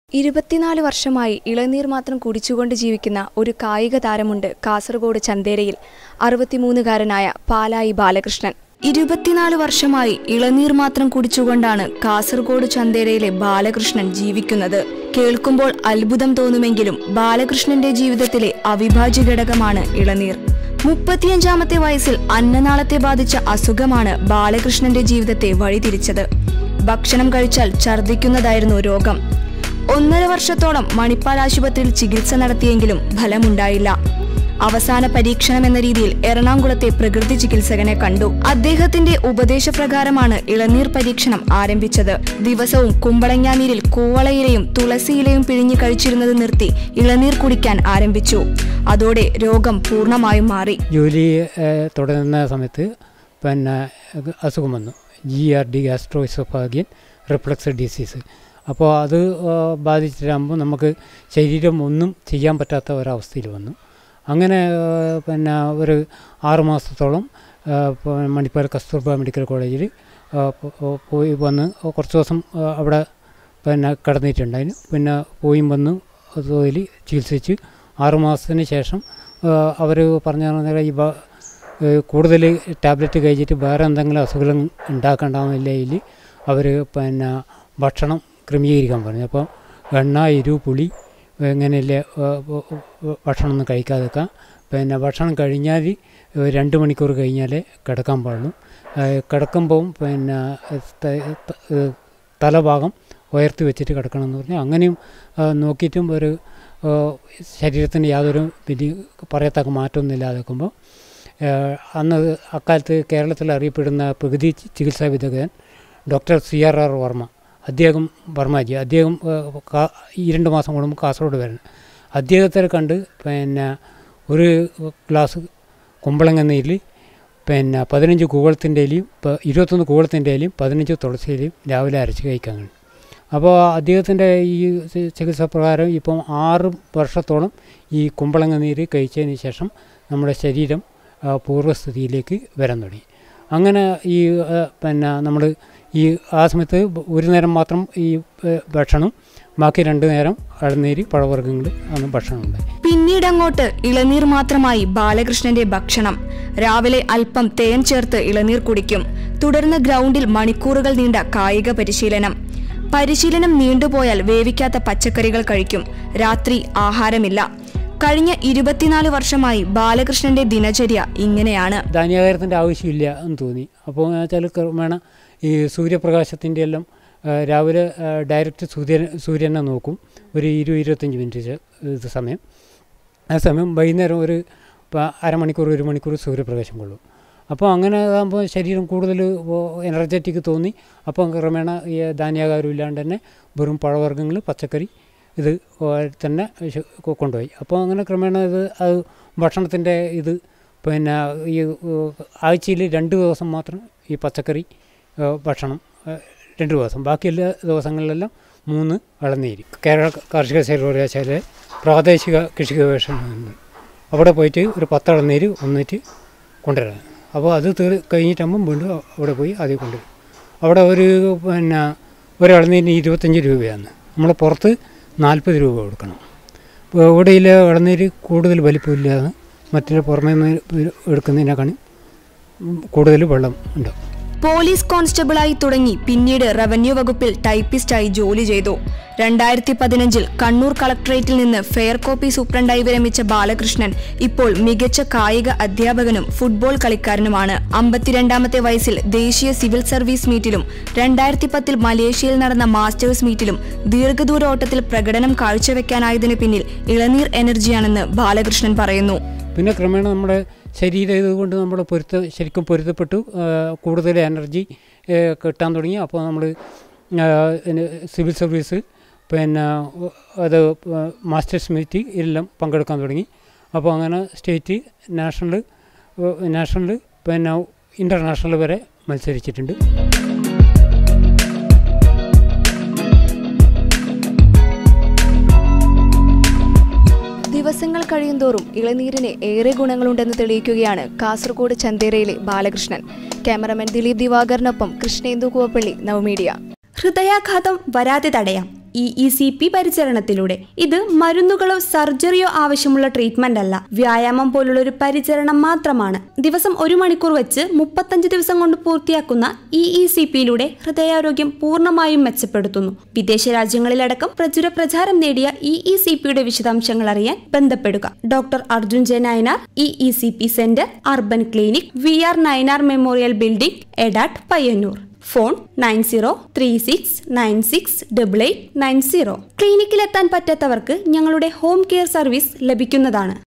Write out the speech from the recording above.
ഇരുപത്തിനാല് വർഷമായി ഇളനീർ മാത്രം കുടിച്ചുകൊണ്ട് ജീവിക്കുന്ന ഒരു കായിക താരമുണ്ട് കാസർഗോഡ് ചന്തേരയിൽ അറുപത്തിമൂന്നുകാരനായ പാലായി ബാലകൃഷ്ണൻ ഇരുപത്തിനാല് വർഷമായി ഇളനീർ മാത്രം കുടിച്ചുകൊണ്ടാണ് കാസർഗോഡ് ചന്തേരയിലെ ബാലകൃഷ്ണൻ ജീവിക്കുന്നത് കേൾക്കുമ്പോൾ അത്ഭുതം തോന്നുമെങ്കിലും ബാലകൃഷ്ണന്റെ ജീവിതത്തിലെ അവിഭാജ്യ ഘടകമാണ് ഇളനീർ മുപ്പത്തിയഞ്ചാമത്തെ വയസ്സിൽ അന്നനാളത്തെ ബാധിച്ച അസുഖമാണ് ബാലകൃഷ്ണന്റെ ജീവിതത്തെ വഴിതിരിച്ചത് ഭക്ഷണം കഴിച്ചാൽ ഛർദ്ദിക്കുന്നതായിരുന്നു രോഗം ഒന്നര വർഷത്തോളം മണിപ്പാൽ ആശുപത്രിയിൽ ചികിത്സ നടത്തിയെങ്കിലും ഫലമുണ്ടായില്ല അവസാന പരീക്ഷണം എന്ന രീതിയിൽ എറണാകുളത്തെ പ്രകൃതി ചികിത്സകനെ കണ്ടു അദ്ദേഹത്തിന്റെ ഉപദേശപ്രകാരമാണ് ഇളനീർ പരീക്ഷണം ആരംഭിച്ചത് ദിവസവും കുമ്പളങ്ങാ നീരിൽ കൂവളയിലയും തുളസിയിലയും പിഴിഞ്ഞു കഴിച്ചിരുന്നത് നിർത്തി ഇളനീർ കുടിക്കാൻ ആരംഭിച്ചു അതോടെ രോഗം പൂർണ്ണമായും മാറി ജോലി ഏഹ്, തുടരുന്ന സമയത്ത് പിന്നെ ഇത് അസുഖം വന്നു G R D gastroesophageal reflux disease അപ്പോൾ അത് ഏഹ്, ബാധിച്ചിട്ടാകുമ്പോൾ നമുക്ക് ശരീരം ഒന്നും ചെയ്യാൻ പറ്റാത്ത ഒരവസ്ഥയിൽ വന്നു അങ്ങനെ ഏഹ്, പിന്നെ ഒരു ആറ് മാസത്തോളം ഏഹ്, പ- മണിപ്പാൽ കസ്തൂർബ മെഡിക്കൽ കോളേജിൽ ഏഹ്, പോ- പോ- പോയി വന്ന് കുറച്ച് ദിവസം ഏഹ്, അവിടെ പിന്നെ കിടന്നിട്ടുണ്ടായിരുന്നു പിന്നെ പോയും വന്നു തോതിൽ ചികിത്സിച്ച് ആറുമാസത്തിന് ശേഷം അവർ പറഞ്ഞു പറഞ്ഞാൽ ഈ ബ- ഏഹ് കൂടുതൽ ടാബ്ലറ്റ് കഴിച്ചിട്ട് വേറെ എന്തെങ്കിലും അസുഖം ഉണ്ടാക്കണ്ടാവുന്നില്ലെങ്കിൽ അവർ പിന്നെ ഭക്ഷണം ക്രമീകരിക്കാൻ പറഞ്ഞു അപ്പോൾ എണ്ണ എരു പുളി ഇങ്ങനെയല്ലേ ഏഹ്, ഭ- ഭ- ഭക്ഷണമൊന്നും കഴിക്കാതെക്കാം പിന്നെ ഭക്ഷണം കഴിഞ്ഞാൽ ഏഹ്, രണ്ട് മണിക്കൂർ കഴിഞ്ഞാലേ കിടക്കാൻ പാടുള്ളൂ ഏഹ്, കിടക്കുമ്പം പിന്നെ ത- ത- ഏഹ്, തലഭാഗം ഉയർത്തി വെച്ചിട്ട് കിടക്കണം എന്ന് പറഞ്ഞു അങ്ങനെയും ഏഹ്, നോക്കിയിട്ടും ഒരു ഏഹ്, ശരീരത്തിന് യാതൊരു വലിയ പറയത്തക്ക മാറ്റമൊന്നും ഇല്ലാതെ നിൽക്കുമ്പോൾ ഏഹ്, അന്ന് അക്കാലത്ത് കേരളത്തിൽ അറിയപ്പെടുന്ന പ്രകൃതി ചി- ചികിത്സാ വിദഗ്ധൻ doctor C R R Varma അദ്ദേഹം വർമ്മജി അദ്ദേഹം ഏഹ്, കാ- ഈ രണ്ട് മാസം കൂടുമ്പോൾ കാസർഗോഡ് വരുന്നത് അദ്ദേഹത്തെ കണ്ട് പിന്നെ ഒരു ഗ്ലാസ് കുമ്പളങ്ങ നീരിൽ പിന്നെ പതിനഞ്ച് കൂവളത്തിൻ്റെ ഇലയും പ- ഇരുപത്തൊന്ന് കൂവളത്തിൻ്റെ ഇലയും പതിനഞ്ച് തുളസി ഇലയും രാവിലെ അരച്ച് കഴിക്കാൻ കഴിയും അപ്പോൾ അദ്ദേഹത്തിൻ്റെ ഈ ചി- ചികിത്സാ പ്രകാരം ഇപ്പം ആറ് വർഷത്തോളം ഈ കുമ്പളങ്ങ നീര് കഴിച്ചതിന് ശേഷം നമ്മുടെ ശരീരം ആ, പൂർവ്വസ്ഥിതിയിലേക്ക് വരാൻ തുടങ്ങി അങ്ങനെ ഈ ആ, പിന്നെ നമ്മൾ ഈ ആ സമയത്ത് ഒരു നേരം മാത്രം ഈ ഏ, ഭക്ഷണം ബാക്കി രണ്ട് നേരം ഇളനീര് പഴവർഗ്ഗങ്ങൾ ആണ് ഭക്ഷണം ഉണ്ടായി പിന്നീടങ്ങോട്ട് ഇളനീർ മാത്രമായി ബാലകൃഷ്ണന്റെ ഭക്ഷണം രാവിലെ അല്പം തേൻ ചേർത്ത് ഇളനീർ കുടിക്കും തുടർന്ന് ഗ്രൗണ്ടിൽ മണിക്കൂറുകൾ നീണ്ട കായിക പരിശീലനം പരിശീലനം നീണ്ടുപോയാൽ വേവിക്കാത്ത പച്ചക്കറികൾ കഴിക്കും രാത്രി ആഹാരമില്ല കഴിഞ്ഞ ഇരുപത്തിനാല് വർഷമായി ബാലകൃഷ്ണന്റെ ദിനചര്യ ഇങ്ങനെയാണ് ധാന്യാഹാരത്തിൻ്റെ ആവശ്യമില്ല എന്ന് തോന്നി അപ്പോൾ വെച്ചാൽ ക്രമേണ ഈ സൂര്യപ്രകാശത്തിൻ്റെ എല്ലാം ആ, രാവിലെ ആ, ഡയറക്റ്റ് സൂര്യൻ സൂര്യനെ നോക്കും ഒരു ഇരുപത് ഇരുപത്തഞ്ച് മിനിറ്റ് ചെ- ഇത് സമയം ആ സമയം വൈകുന്നേരം ഒരു പ- അരമണിക്കൂർ ഒരു മണിക്കൂർ സൂര്യപ്രകാശം കൊള്ളും അപ്പോൾ അങ്ങനെ ആകുമ്പോൾ ശരീരം കൂടുതൽ എനർജറ്റിക് തോന്നി അപ്പം ക്രമേണ ഈ ധാന്യാഹാരം ഇല്ലാണ്ട് തന്നെ വെറും പഴവർഗ്ഗങ്ങൾ പച്ചക്കറി ഇത് ഓ, തന്നെ ശ- കൊ- കൊണ്ടുപോയി അപ്പോൾ അങ്ങനെ ക്രമേണ ഇത് അത് ഭക്ഷണത്തിൻ്റെ ഇത് പിന്നെ ഈ ആഴ്ചയിൽ രണ്ട് ദിവസം മാത്രം ഈ പച്ചക്കറി ഏ, ഭക്ഷണം ഏ, രണ്ട് ദിവസം ബാക്കിയുള്ള ദിവസങ്ങളിലെല്ലാം മൂന്ന് ഇളനീര് കേരള കാർഷിക സർവകലാശാല പ്രാദേശിക കൃഷി ഗവേഷണ കേന്ദ്രം. അവിടെ പോയിട്ട് ഒരു പത്ത് ഇളനീര് ഒന്നിട്ട് കൊണ്ടുവരാൻ അപ്പോൾ അത് തീർ കഴിഞ്ഞിട്ടാകുമ്പം വീണ്ടും അവിടെ പോയി ആദ്യം കൊണ്ടുവരും അവിടെ ഒരു പിന്നെ ഒരു ഇളനീരിന് ഇരുപത്തഞ്ച് രൂപയാണ് നമ്മൾ പുറത്ത് നാൽപ്പത് രൂപ കൊടുക്കണം ഇപ്പോൾ ഇവിടെയിലെ ഇളനീര് കൂടുതൽ വലിപ്പമില്ലാതെ മറ്റു പുറമേ നിന്ന് എടുക്കുന്നതിനേക്കാളും കൂടുതൽ വെള്ളം ഉണ്ടാവും പോലീസ് കോൺസ്റ്റബിളായി തുടങ്ങി പിന്നീട് റവന്യൂ വകുപ്പിൽ ടൈപ്പിസ്റ്റായി ജോലി ചെയ്തു രണ്ടായിരത്തി പതിനഞ്ചിൽ കണ്ണൂർ കളക്ടറേറ്റിൽ നിന്ന് ഫെയർ കോപ്പി സൂപ്രണ്ടായി വിരമിച്ച ബാലകൃഷ്ണൻ ഇപ്പോൾ മികച്ച കായിക അധ്യാപകനും ഫുട്ബോൾ കളിക്കാരനുമാണ് അമ്പത്തിരണ്ടാമത്തെ വയസ്സിൽ ദേശീയ സിവിൽ സർവീസ് മീറ്റിലും രണ്ടായിരത്തി പത്തിൽ മലേഷ്യയിൽ നടന്ന മാസ്റ്റേഴ്സ് മീറ്റിലും ദീർഘദൂര ഓട്ടത്തിൽ പ്രകടനം കാഴ്ചവെക്കാനായതിനു പിന്നിൽ ഇളനീർ എനർജിയാണെന്ന് ബാലകൃഷ്ണൻ പറയുന്നു പിന്നെ ക്രമേണ നമ്മുടെ ശരീരം ഇതുകൊണ്ട് നമ്മൾ പൊരുത്ത ശരിക്കും പൊരുത്തപ്പെട്ടു ആ, കൂടുതൽ എനർജി ഏ, കിട്ടാൻ തുടങ്ങി അപ്പോൾ നമ്മൾ സിവിൽ സർവീസ് പിന്നെ ഉ- അത് മാസ്റ്റേഴ്സ് മീറ്റ് എല്ലാം പങ്കെടുക്കാൻ തുടങ്ങി അപ്പോൾ അങ്ങനെ സ്റ്റേറ്റ് നാഷണൽ നാഷണൽ പിന്നെ ഇൻ്റർനാഷണൽ വരെ മത്സരിച്ചിട്ടുണ്ട് ദിവസങ്ങൾ കഴിയുന്തോറും ഇളനീരിന് ഏറെ ഗുണങ്ങളുണ്ടെന്ന് തെളിയിക്കുകയാണ് കാസർഗോഡ് ചന്തേരയിലെ ബാലകൃഷ്ണൻ ക്യാമറമാൻ ദിലീപ് ദിവാകറിനൊപ്പം കൃഷ്ണേന്ദു കുവപ്പള്ളി നവമീഡിയ ഹൃദയാഘാതം വരാതെ തടയാം ഇ ഇ സി പി പരിചരണത്തിലൂടെ ഇത് മരുന്നുകളോ സർജറിയോ ആവശ്യമുള്ള ട്രീറ്റ്മെന്റ് അല്ല വ്യായാമം പോലുള്ള ഒരു പരിചരണം മാത്രമാണ് ദിവസം ഒരു മണിക്കൂർ വെച്ച് മുപ്പത്തഞ്ച് ദിവസം കൊണ്ട് പൂർത്തിയാക്കുന്ന ഇ ഇ സി പിയിലൂടെ ഹൃദയാരോഗ്യം പൂർണ്ണമായും മെച്ചപ്പെടുത്തുന്നു വിദേശ രാജ്യങ്ങളിലടക്കം പ്രചുര പ്രചാരം നേടിയ ഇ ഇ സി പിയുടെ വിശദാംശങ്ങൾ അറിയാൻ ബന്ധപ്പെടുക doctor Arjun J Nayanar E E C P centre urban clinic V R Nayanar memorial building Edat Payyanur phone nine zero three six nine six double eight nine zero ക്ലിനിക്കിലെത്താൻ പറ്റാത്തവർക്ക് ഞങ്ങളുടെ ഹോം കെയർ സർവീസ് ലഭിക്കുന്നതാണ്